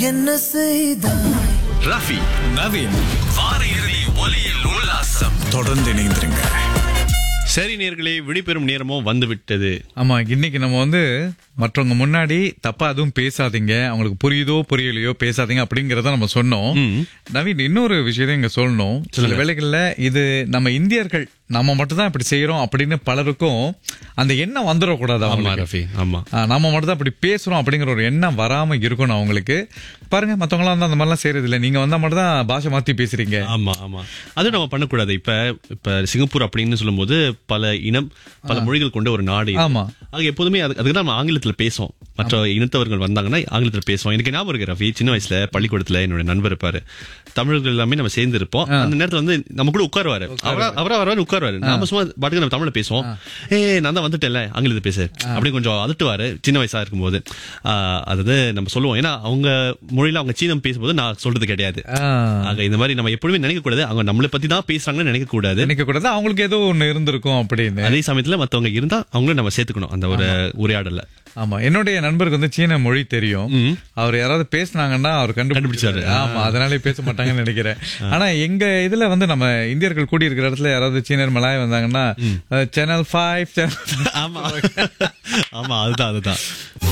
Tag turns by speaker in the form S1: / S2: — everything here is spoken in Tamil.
S1: என்ன செய்தாய்
S2: ரஃபி
S3: நவீன்
S2: வார இறுதி ஒலியில் உல்லாசம்
S3: தொடர்ந்து இணைந்திருங்க
S2: சரி நேர்களே விடைபெறும் நேரமும் வந்து விட்டது
S4: ஆமா இன்னைக்கு நம்ம வந்து மற்றவங்க முன்னாடி தப்பா எதுவும் பேசாதீங்க அவங்களுக்கு புரியுதோ புரியலையோ பேசாதீங்க அப்படிங்கறத நம்ம சொன்னோம் நவீன் இன்னொரு விஷயத்தை இங்க சொல்லணும் சில வேளைகள்ல இது நம்ம இந்தியர்கள் நம்ம மட்டும் தான் இப்படி செய்யறோம் அப்படின்னு பலருக்கும் அந்த எண்ணம் வந்துடக்கூடாது
S2: ஆமா
S4: அவங்களுக்கு
S2: ரஃபி ஆமா
S4: ஆ, நம்ம மட்டும் தான் அப்படி பேசுறோம் அப்படிங்கிற ஒரு எண்ணம் வராம இருக்கணும் அவங்களுக்கு பாருங்க மத்தவங்களாம் வந்து அந்த மாதிரிலாம் செய்யறது இல்ல நீங்க வந்தா மட்டும் தான் பாஷை மாத்தி பேசுறீங்க
S2: ஆமா ஆமா அது நம்ம பண்ணக்கூடாது இப்ப இப்ப சிங்கப்பூர் அப்படின்னு சொல்லும்போது பல இனம் பல மொழிகள் கொண்ட ஒரு நாடு இது.
S4: ஆமா.
S2: அங்க எப்போதுமே அது- அதுக்கு தான் நம்ம ஆங்கிலத்துல பேசுவோம் மற்ற இனத்தவர்கள் வந்தாங்கன்னா ஆங்கிலத்துல பேசுவோம் எனக்கு ஞாபகம் இருக்கு ரஃபி சின்ன வயசுல பள்ளிக்கூடத்துல என்னோட நண்பர் இருப்பாரு தமிழர்கள் எல்லாமே நம்ம சேர்ந்து இருப்போம் அந்த நேரத்துல வந்து நம்ம கூட உட்காருவாரு அவரா அவரா வரவாரு உட்காருவாரு நாம சும்மா பாட்டுக்கு நம்ம தமிழ்ல பேசுவோம் ஏ நான் தான் வந்துட்டேன்ல ஆங்கிலத்துல பேசு அப்படி கொஞ்சம் அதட்டுவாரு சின்ன வயசா இருக்கும்போது ஆஹ் அதாவது நம்ம சொல்லுவோம் ஏன்னா அவங்க மொழியில அவங்க சீனம் பேசும்போது நான் சொல்றது கிடையாது
S4: ஆ,
S2: ஆக இந்த மாதிரி நம்ம எப்பொழுதுமே நினைக்க கூடாது அவங்க நம்மளை பத்தி தான் பேசுறாங்கன்னு நினைக்க கூடாது
S4: நினைக்க கூடாது அவங்களுக்கு ஏதோ ஒண்ணு இருந்திருக்கும் அப்படின்னு
S2: அதே சமயத்துல மத்தவங்க இருந்தா அவங்களும் நம்ம சேர்த்துக்கணும் அந்த ஒரு உரையாடல
S4: ஆமா என்னுடைய நண்பருக்கு வந்து சீன மொழி தெரியும் அவர் யாராவது பேசுனாங்கன்னா அவர் கண்டுபிடிச்சாரு ஆமா அதனாலே பேச மாட்டாங்கன்னு நினைக்கிறேன் ஆனா எங்க இதுல வந்து நம்ம இந்தியர்கள் கூடி இருக்கிற இடத்துல யாராவது சீனர் மலாய் வந்தாங்கன்னா சேனல் ஃபைவ் சேனல்
S2: ஆமா ஆமா அதுதான் அதுதான்